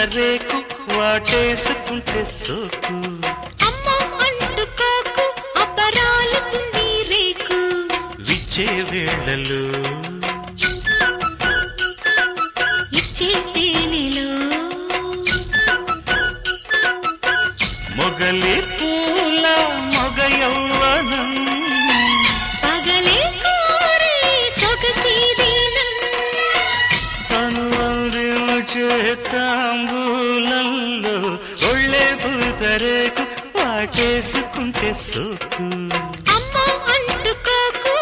పూతరేకు వాటేసుకుంటే సోకు అమ్మో అంటుకోకు అపరాలుతుంది రేకు విచ్చే వేళలో ఇచ్చే తేనెలో మొగలి పూల మొగ యౌవనం పగలే కోరే సొగసీదీనం తను చేతాంబూలంలో ఒళ్ళే పూతరేకు వాటేసుకుంటే సోకు అమ్మో అంటుకోకు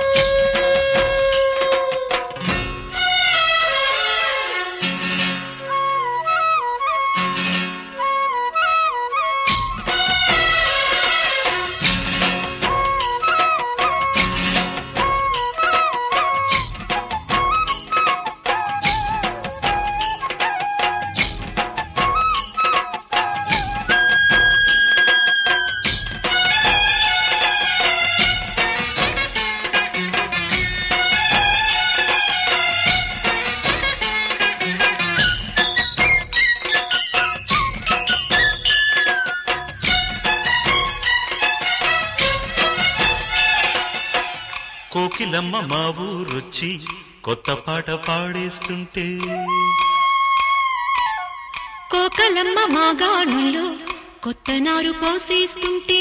కోకిలమ్మ మా ఊరొచ్చి కొత్త పాట పాడేస్తుంటే కోకలమ్మ మాగాణుల్లో కొత్త నారు పోసేస్తుంటే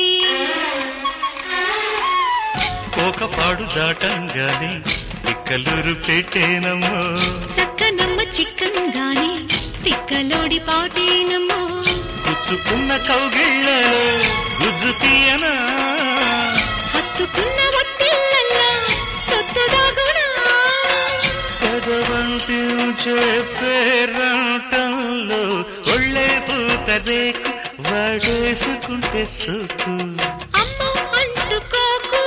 కోకపాడు దాటంగానే పిక్కలూరు పెట్టేనమ్మో చక్కనమ్మ చిక్కంగానే తిక్కలోడి పాటేనమ్మో గుచ్చుకున్న కౌగిళ్ళలో గుజ్జు తీయనా హత్తుకున్న ఒత్తిళ్ళల్లా సొత్తు దాగునా పెదవంటి చెప్పేరంటంలో ఒళ్ళే పూతరేకు వాడేసుకుంటే సుకు అమ్మో అంటుకోకు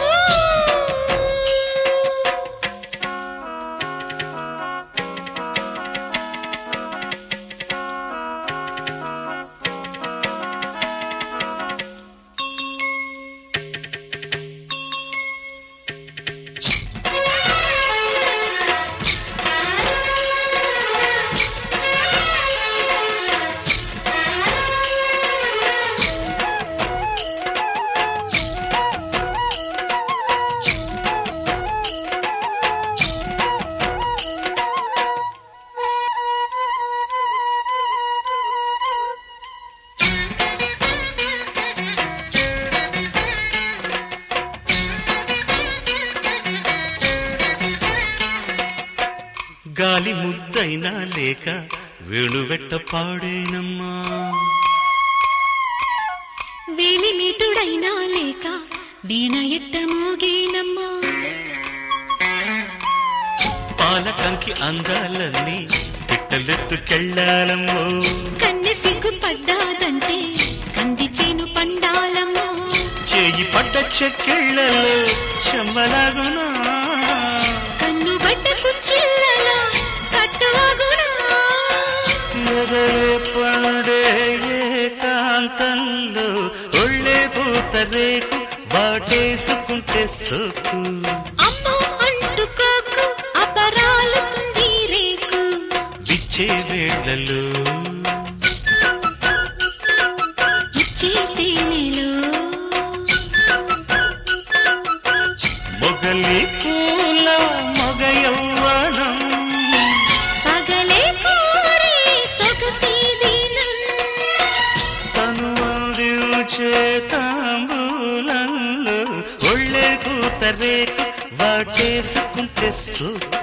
గాలి ముద్దైనా లేక వేణువెట్ట పాడేనమ్మా వేలిమీటుడైనా లేక వీణ ఎట్ట మోగేనమ్మా పాలకంకి అందాలన్నీ పిట్టలెత్తుకెళ్ళాలమ్మో కన్నె సిగ్గు పడ్డాదంటే కంది చేను పండాలమ్మో చేయి పడ్డ చెక్కిళ్ళలో చెమ్మలాగునా కన్ను బట్ట కుచ్చిళ్ళలో కట్టువాగునా ఎదలే పండే ఏకాంతంలో ఒళ్ళే పూతరేకు వాటేసుకుంటే సోకు అమ్మో అంటుకోకు అపరాలుతుంది రేకు విచ్చే వేళలో ఇచ్చే తేనెలో మొగలి పూల మొగ యౌవనం పగలే కోరే సొగసీదీనం తను చేతాంబూలంలో ఒళ్ళే పూతరేకు వాటేసుకుంటే సోకు